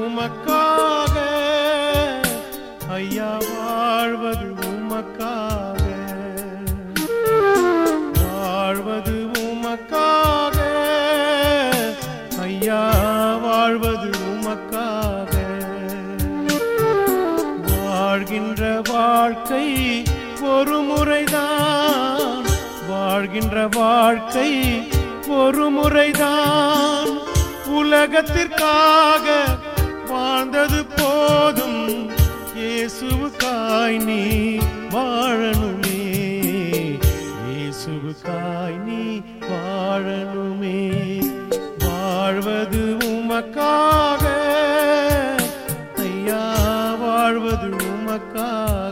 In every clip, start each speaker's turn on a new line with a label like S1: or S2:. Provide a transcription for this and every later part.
S1: உமக்காக ஐயா வாழ்வது உமக்காக வாழ்வது உமக்காக ஐயா வாழ்வது உமக்காக வாழ்கின்ற வாழ்க்கை ஒரு முறைதான் வாழ்கின்ற வாழ்க்கை ஒரு முறைதான் உலகத்திற்காக வாழ்ந்தது போதும் இயேசுவுக்காய் நீ வாழணுமே இயேசுவுக்காய் நீ வாழணுமே வாழ்வது உமக்காக ஐயா வாழ்வது உமக்காக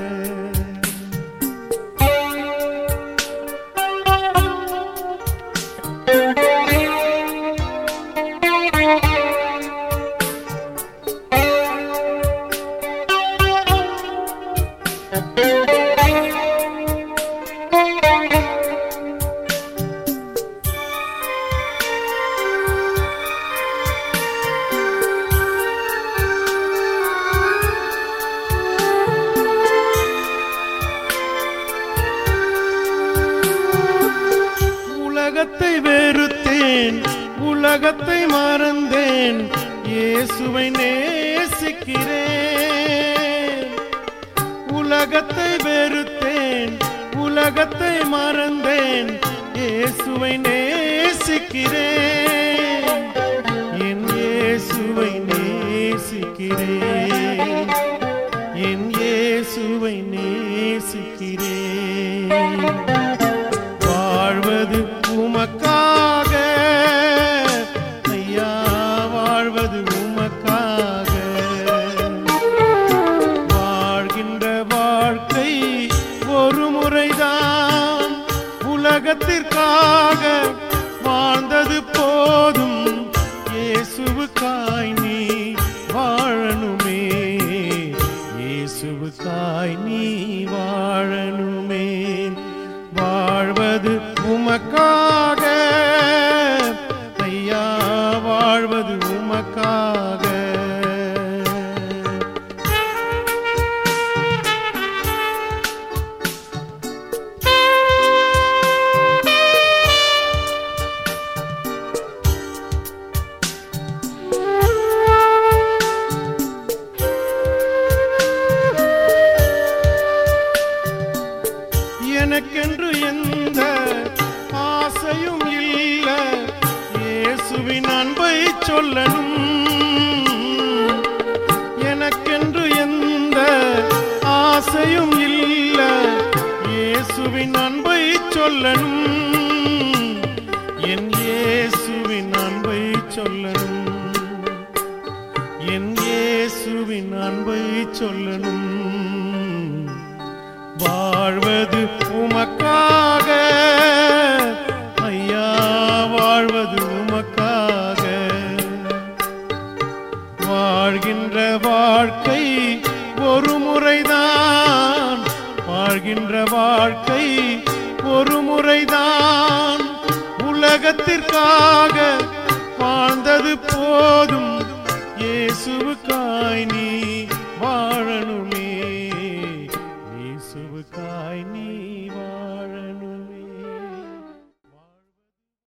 S1: உலகத்தை வெறுத்தேன் உலகத்தை மறந்தேன் இயேசுவை நேசிக்கிறேன் உலகத்தை வெறுத்தேன் உலகத்தை மறந்தேன் இயேசுவை நேசிக்கிறேன் என் இயேசுவை நேசிக்கிறேன் என் இயேசுவை நேசிக்கிறேன் வாழ்வது உமக்காக ஐயா வாழ்வது உமக்காக வாழ்கின்ற வாழ்க்கை ஒரு முறைதான் உலகத்திற்காக வாழ்ந்தது போதும் இயேசுவுக்காய் நீ வாழணுமே இயேசுவுக்காய் நீ வாழணுமே வாழ்வது உமக்காக ஐயா வாழ்வது உமக்காக எனக்கென்று எந்த ஆசையும் இல்ல இயேசுவின் அன்பை சொல்லணும் எனக்கென்று எந்த ஆசையும் இல்ல இயேசுவின் அன்பை சொல்லணும் என் இயேசுவின் அன்பை சொல்லணும் என் இயேசுவின் அன்பை சொல்லணும் வாழ்வது உமக்காக ஐயா வாழ்வது உமக்காக வாழ்கின்ற வாழ்க்கை ஒரு முறைதான் வாழ்கின்ற வாழ்க்கை ஒரு முறைதான் உலகத்திற்காக வாழ்ந்தது போதும் இயேசுவுக்காய் நீ